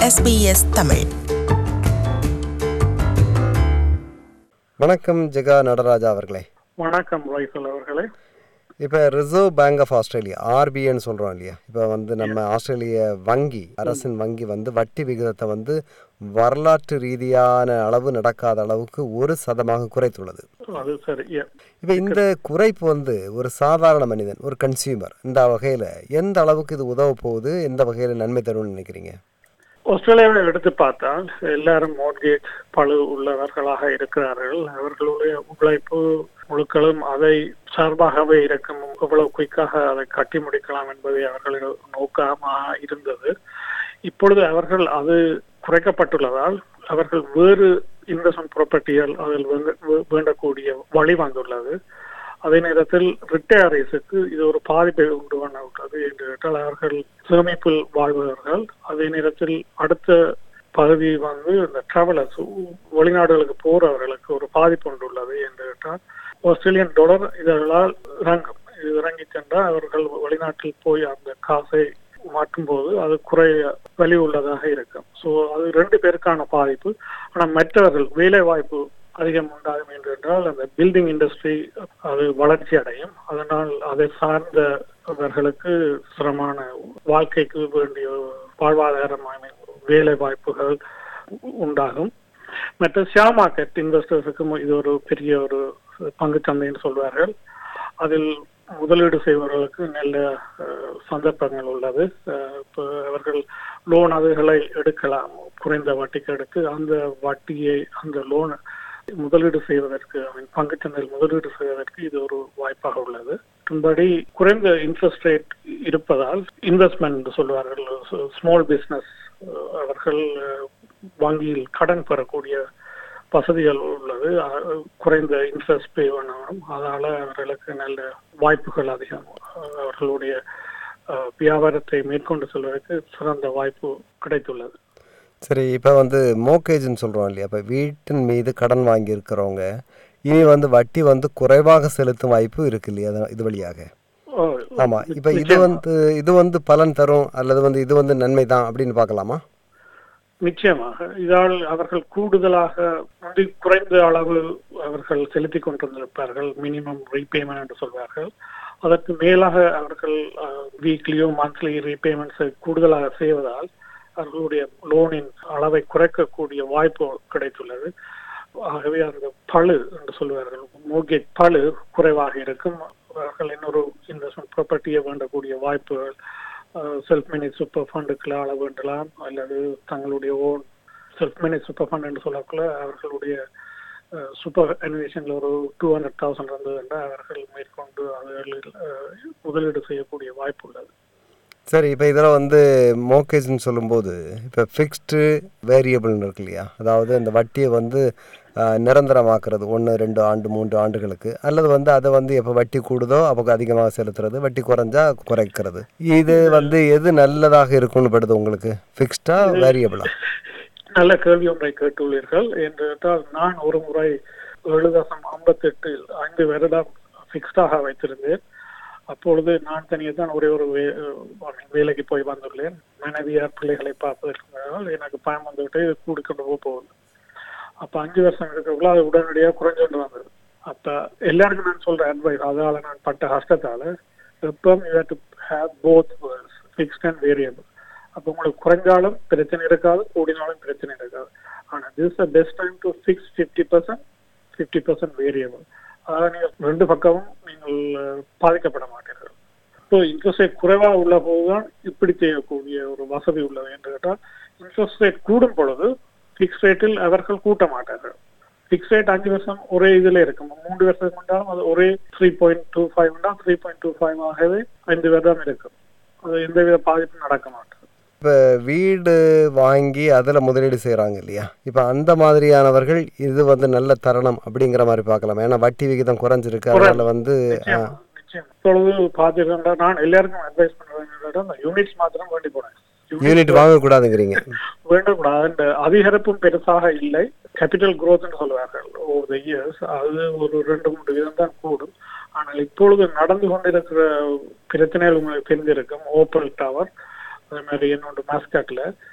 SBS Tamil வணக்கம் ஜெகா நடராஜா அவர்களே வணக்கம் ரைசல் அவர்களே இப்போ ரிசர்வ் பேங்க் ஆஃப் ஆஸ்திரேலியா ஆர்பிஐன்னு சொல்கிறோம் இல்லையா இப்போ வந்து நம்ம ஆஸ்திரேலிய வங்கி அரசின் வங்கி வந்து வட்டி விகிதத்தை வந்து வரலாற்று ரீதியான அளவு நடக்காத அளவுக்கு ஒரு சதமாக குறைத்துள்ளது அது சரி yeah. இப்போ இந்த குறைப்பு வந்து ஒரு சாதாரண மனிதன் ஒரு கன்சியூமர் இந்த வகையில் எந்த அளவுக்கு இது உதவ போகுது எந்த வகையில் நன்மை தரும்னு நினைக்கிறீங்க ஆஸ்திரேலியாவை எடுத்து பார்த்தால் எல்லாரும் மோட்கேஜ் பழு உள்ளவர்களாக இருக்கிறார்கள் அவர்களுடைய உழைப்பு முழுக்களும் அதை சார்பாகவே இருக்கும் எவ்வளவு குயிக்காக அதை கட்டி முடிக்கலாம் என்பதை அவர்கள் நோக்கமாக இருந்தது இப்பொழுது அவர்கள் அது குறைக்கப்பட்டுள்ளதால் அவர்கள் வேறு இன்வெஸ்ட்மெண்ட் ப்ராப்பர்ட்டிகள் அதில் வேண்ட- வே- வேண்டக்கூடிய வழி வந்துள்ளது அதே நேரத்தில் ரிட்டையரிஸுக்கு இது ஒரு பாதிப்பை உண்டு பண்ண விட்டது என்று கேட்டால் அவர்கள் சேமிப்பில் வாழ்பவர்கள் அதே நேரத்தில் அடுத்த பகுதி வந்து இந்த டிராவலர்ஸ் வெளிநாடுகளுக்கு போறவர்களுக்கு ஒரு பாதிப்பு உண்டுள்ளது என்று கேட்டால் ஆஸ்திரேலியன் டாலர் இதனால் இறங்கும் இது இறங்கி சென்றால் அவர்கள் வெளிநாட்டில் போய் அந்த காசை மாற்றும் போது அது குறைய வலி உள்ளதாக இருக்கும் ஸோ அது ரெண்டு பேருக்கான பாதிப்பு ஆனால் மற்றவர்கள் வேலை வாய்ப்பு அதிகம் உண்டாகும் என்று என்றால் அந்த பில்டிங் இண்டஸ்ட்ரி அது வளர்ச்சி அடையும் அதனால் அதை சார்ந்தவர்களுக்கு சிரமமான வாழ்க்கைக்கு வேண்டிய வாழ்வாதாரமான வேலை வாய்ப்புகள் உண்டாகும் மற்ற ஷேர் மார்க்கெட் இன்வெஸ்டர்ஸுக்கும் இது ஒரு பெரிய ஒரு பங்கு சந்தைன்னு சொல்வார்கள் அதில் முதலீடு செய்பவர்களுக்கு நல்ல அஹ், சந்தர்ப்பங்கள் உள்ளது அஹ், இப்போ அவர்கள் லோன் அதுகளை எடுக்கலாம் குறைந்த வட்டிக்கு எடுத்து அந்த வட்டியை அந்த லோன் முதலீடு செய்வதற்கு பங்குச்சந்தையில் முதலீடு செய்வதற்கு இது ஒரு வாய்ப்பாக உள்ளது மற்றபடி குறைந்த இன்ட்ரெஸ்ட் ரேட் இருப்பதால் இன்வெஸ்ட்மெண்ட் சொல்வார்கள் ஸ்மால் பிசினஸ் அவர்கள் அஹ், வங்கியில் கடன் பெறக்கூடிய வசதிகள் உள்ளது அஹ், குறைந்த இன்ட்ரெஸ்ட் பே பண்ணணும் அதனால அவர்களுக்கு நல்ல வாய்ப்புகள் அதிகம் அஹ், அவர்களுடைய அஹ், வியாபாரத்தை மேற்கொண்டு செல்வதற்கு சிறந்த வாய்ப்பு கிடைத்துள்ளது சரி இப்போ வந்து மோக்கேஜ்னு சொல்கிறோம் இல்லையா இப்போ வீட்டின் மீது கடன் வாங்கி இருக்கிறவங்க இனி வந்து வட்டி வந்து குறைவாக செலுத்தும் வாய்ப்பு இருக்கு இல்லையா அது- இது வழியாக அஹ், ஆமாம் இப்போ இது வந்து இது வந்து பலன் தரும் அல்லது வந்து இது வந்து நன்மை தான் அப்படின்னு பார்க்கலாமா நிச்சயமாக இதால் அவர்கள் கூடுதலாக முந்தி குறைந்த அளவு அவர்கள் செலுத்திக் கொண்டிருந்திருப்பார்கள் மினிமம் ரீபேமெண்ட் என்று சொல்வார்கள் அதற்கு மேலாக அவர்கள் வீக்லியோ மந்த்லி ரீபேமெண்ட்ஸை கூடுதலாக செய்வதால் அவர்களுடைய லோனின் அளவை குறைக்கக்கூடிய வாய்ப்பு கிடைத்துள்ளது ஆகவே அந்த பழு என்று சொல்வார்கள் மோர்கேஜ் பழு குறைவாக இருக்கும் அவர்கள் இன்னொரு இன்வெஸ்ட்மெண்ட் ப்ராப்பர்ட்டியை வேண்டக்கூடிய வாய்ப்புகள் செல்ஃப் மேனேஜ் சூப்பர் ஃபண்டுக்குள்ள அள வேண்டலாம் அல்லது தங்களுடைய own self manage super fund என்று சொல்லக்குள்ள அவர்களுடைய சூப்பர் அனிவேஷன்ல ஒரு டூ ஹண்ட்ரட் தௌசண்ட் இருந்தது என்றால் அவர்கள் மேற்கொண்டு அதில் அஹ், முதலீடு செய்யக்கூடிய வாய்ப்பு உள்ளது சரி இப்போ இதில் வந்து மோக்கேஜ்னு சொல்லும்போது இப்போ ஃபிக்ஸ்டு வேரியபிள்னு இருக்கு இல்லையா அதாவது அந்த வட்டியை வந்து ஆஹ், நிரந்தரமாக்குறது ஒன்று ரெண்டு ஆண்டு மூன்று ஆண்டுகளுக்கு அல்லது வந்து அதை வந்து எப்போ வட்டி கூடுதோ அப்போ அதிகமாக செலுத்துறது வட்டி குறைஞ்சா குறைக்கிறது இது வந்து எது நல்லதாக இருக்கும்னு படுது உங்களுக்கு ஃபிக்ஸ்டா வேரியபிளா நல்ல கேள்வி ஒன்றை கேட்டுள்ளீர்கள் என்று கேட்டால் நான் ஒரு முறை ஏழு தசம் ஐம்பத்தெட்டில் ஐந்து வருடம் ஃபிக்ஸ்டாக வைத்திருந்தேன் அப்பொழுது நான் தனியே தான் ஒரே ஒரு வே- I mean, வேலைக்கு போய் வந்துள்ளேன் மனைவியார் பிள்ளைகளை பார்ப்பதற்கு எனக்கு பயம் வந்துவிட்டு இது கூடிக்கொண்டு போக போகுது அப்ப அஞ்சு வருஷம் இருக்கிறவங்கள அது உடனடியாக குறைஞ்சு வந்தது அப்ப எல்லாருக்கும் நான் சொல்ற அட்வைஸ் அதால நான் பட்ட கஷ்டத்தால எப்பவும் you do have both fixed and variable அப்போ உங்களுக்கு குறைஞ்சாலும் பிரச்சனை இருக்காது கூடினாலும் பிரச்சனை இருக்காது ஆனா this the best time to fix fifty percent fifty percent variable அதாவது நீங்கள் ரெண்டு பக்கமும் நீங்கள் அஹ், பாதிக்கப்பட மாட்டீர்கள் இப்போ இன்ட்ரெஸ்ட் ரேட் குறைவாக உள்ள போதுதான் இப்படி செய்யக்கூடிய ஒரு வசதி உள்ளது என்று கேட்டால் இன்ட்ரெஸ்ட் ரேட் கூடும் பொழுது ஃபிக்ஸ் ரேட்டில் அவர்கள் கூட்ட மாட்டார்கள் ஃபிக்ஸ் ரேட் அஞ்சு வருஷம் ஒரே இதுல இருக்கும் மூன்று வருஷம் கொண்டாலும் அது ஒரே three point two five three point two five ஆகவே ஐந்து வருடம் இருக்கும் அது எந்தவித பாதிப்பும் நடக்க மாட்டாது இப்போ வீடு வாங்கி அதில் முதலீடு செய்கிறாங்க இல்லையா இப்போ அந்த மாதிரியானவர்கள் இது வந்து நல்ல தருணம் அப்படிங்கிற மாதிரி பார்க்கலாம் ஏன்னா வட்டி விகிதம் குறைஞ்சிருக்கு அதனால் வந்து நிச்சயமா, நிச்சயமா. இப்பொழுது பாத்தீங்கன்னா நான் எல்லாருக்கும் அட்வைஸ் பண்றேன் அந்த யூனிட்ஸ் மாத்திரம் வேண்டி போனேன் யூனிட் வாங்கக்கூடாதுங்கிறீங்க வேண்டக்கூடாது அந்த அதிகரிப்பும் பெருசாக இல்லை கேபிட்டல் ன்னு சொல்லுவார்கள் ஓவர் த இயர்ஸ் அது ஒரு ரெண்டு மூன்று வீதம் தான் கூடும் ஆனால் இப்பொழுது நடந்து கொண்டிருக்கிற பிரச்சனைகள் உங்களுக்கு தெரிஞ்சிருக்கும் ஓப்பல் டவர் அதே மாதிரி என்னோட மாஸ்காட்ல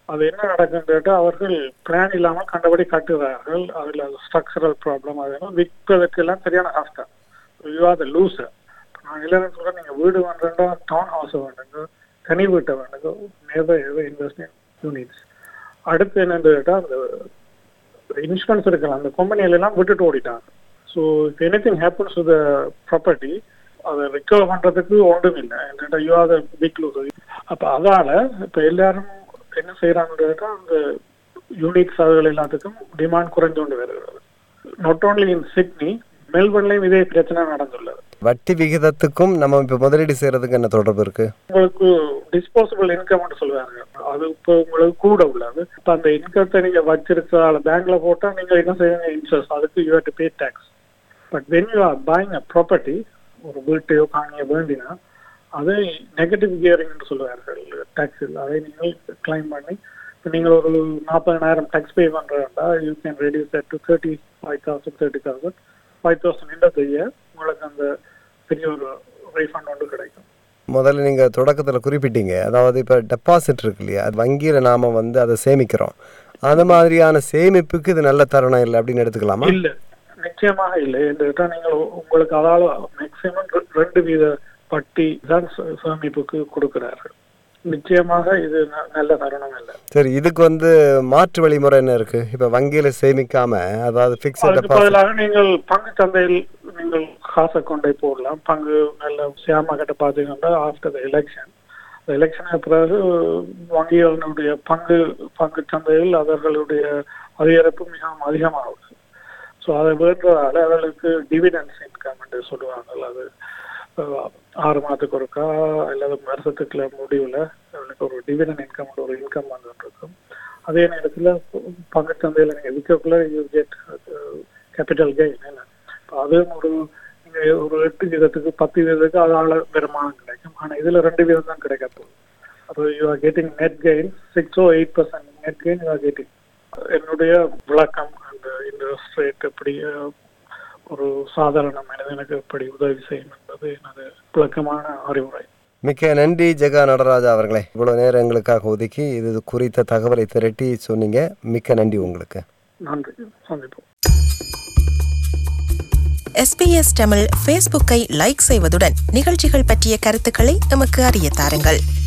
அது என்ன நடக்குன்னு கேட்டா அவர்கள் பிளான் இல்லாமல் கண்டபடி கட்டுகிறார்கள் அதுல ஸ்ட்ரக்சரல் ப்ராப்ளம் அது விற்பதற்கு எல்லாம் சரியான கஷ்டம் யூ ஆர் த லூசர் நான் எல்லாரும் சொல்றேன் நீங்க வீடு வேண்டா டவுன் ஹவுஸ் வேண்டுங்க தனி வீட்டை வேண்டுங்க never ever invest in units அடுத்து என்னன்னு கேட்டா அந்த இன்சூரன்ஸ் இருக்கலாம் அந்த கம்பெனியில எல்லாம் விட்டுட்டு ஓடிட்டாங்க so if anything happens to the property அதை ரிகவர் பண்றதுக்கு ஒன்றும் இல்லை என்னடா you are the big loose அப்ப அதால இப்ப எல்லாரும் என்ன செய்யறாங்கன்னு கேட்டா அந்த யூனிட்ஸ் அதுகள் எல்லாத்துக்கும் டிமாண்ட் குறைஞ்சு கொண்டு வருகிறது நாட் ஓன்லி இன் சிட்னி மெல்பர்ன்லயும் இதே பிரச்சனை நடந்துள்ளது வட்டி விகிதத்துக்கும் நம்ம இப்போ முதலீடு செய்கிறதுக்கு என்ன தொடர்பு இருக்குது உங்களுக்கு டிஸ்போசபிள் இன்கம் சொல்லுவாங்க அது இப்போ உங்களுக்கு கூட உள்ளது இப்போ அந்த இன்கத்தை நீங்க வச்சிருக்கிறதால பேங்க்ல போட்டா நீங்க என்ன செய்வீங்க இன்ட்ரெஸ்ட் அதுக்கு you do pay tax but when you are paying a property ஒரு வீட்டையோ காணியோ வேண்டினா அதை நெகட்டிவ் கியரிங் சொல்லுவார்கள் டேக்ஸில் அதை நீங்கள் கிளைம் பண்ணி இப்போ நீங்கள் ஒரு நாற்பதனாயிரம் டேக்ஸ் பே பண்ணுறதா you can reduce that to thirty five thousand thirty thousand five thousand இந்த இயர் உங்களுக்கு அந்த பெரிய ஒரு ரீஃபண்ட் ஒன்று கிடைக்கும் முதல்ல நீங்கள் தொடக்கத்தில் குறிப்பிட்டீங்க அதாவது இப்போ டெபாசிட் இருக்கு இல்லையா அது வங்கியில் நாம் வந்து அதை சேமிக்கிறோம் அந்த மாதிரியான சேமிப்புக்கு இது நல்ல தருணம் இல்லை அப்படின்னு எடுத்துக்கலாமா இல்ல நிச்சயமாக இல்லை என்று கேட்டால் நீங்கள் உங்களுக்கு அதாவது மேக்சிமம் ரெண்டு வீத வட்டி தான் சே- சேமிப்புக்கு கொடுக்கிறார்கள் நிச்சயமாக இது ந- நல்ல தருணம் இல்லை சரி இதுக்கு வந்து மாற்று வழிமுறை என்ன இருக்கு இப்போ வங்கியில் சேமிக்காம அதாவது ஃபிக்ஸட் அதுக்கு டெபாசிட் பதிலாக நீங்கள் பங்கு சந்தையில் நீங்கள் காசை கொண்டே போடலாம் பங்கு நல்ல சியாமா கிட்ட பார்த்தீங்கன்னா ஆஃப்டர் த எலெக்ஷன் எலெக்ஷனுக்கு பிறகு வங்கிகளினுடைய பங்கு பங்கு சந்தையில் அவர்களுடைய அதிகரிப்பு மிகவும் அதிகமாகுது ஸோ அதை வேண்டதால அவர்களுக்கு டிவிடன்ஸ் இன்கம் என்று சொல்லுவாங்க அது அஹ், ஆறு மாதத்துக்கு ஒருக்கா அல்லது வருஷத்துக்குள்ள முடிவில் அவர்களுக்கு ஒரு டிவிடன் இன்கம் ஒரு இன்கம் வந்துட்டு இருக்கும் அதே நேரத்தில் பங்குச்சந்தையில் நீங்கள் விற்கக்குள்ள யூ கெட் கேபிட்டல் கெயின் என்ன இப்போ அதுவும் ஒரு நீங்கள் ஒரு எட்டு வீதத்துக்கு பத்து வீதத்துக்கு அதால வருமானம் கிடைக்கும் ஆனால் இதில் ரெண்டு வீதம் தான் கிடைக்க போகுது அப்போ you are getting net gain six o eight percent net gain you are getting என்னுடைய விளக்கம் அந்த இன்ட்ரெஸ்ட் ரேட் எப்படி அஹ், ஒரு சாதாரண மனிதனுக்கு எப்படி உதவி செய்யும் என்பது எனது விளக்கமான அறிவுரை மிக்க நன்றி ஜெகா நடராஜா அவர்களே இவ்வளோ நேரம் எங்களுக்காக ஒதுக்கி இது குறித்த தகவலை திரட்டி சொன்னீங்க மிக்க நன்றி உங்களுக்கு நன்றி சந்திப்போம் எஸ்பிஎஸ் தமிழ் ஃபேஸ்புக்கை லைக் செய்வதுடன் நிகழ்ச்சிகள் பற்றிய கருத்துக்களை எமக்கு அறிய தாருங்கள்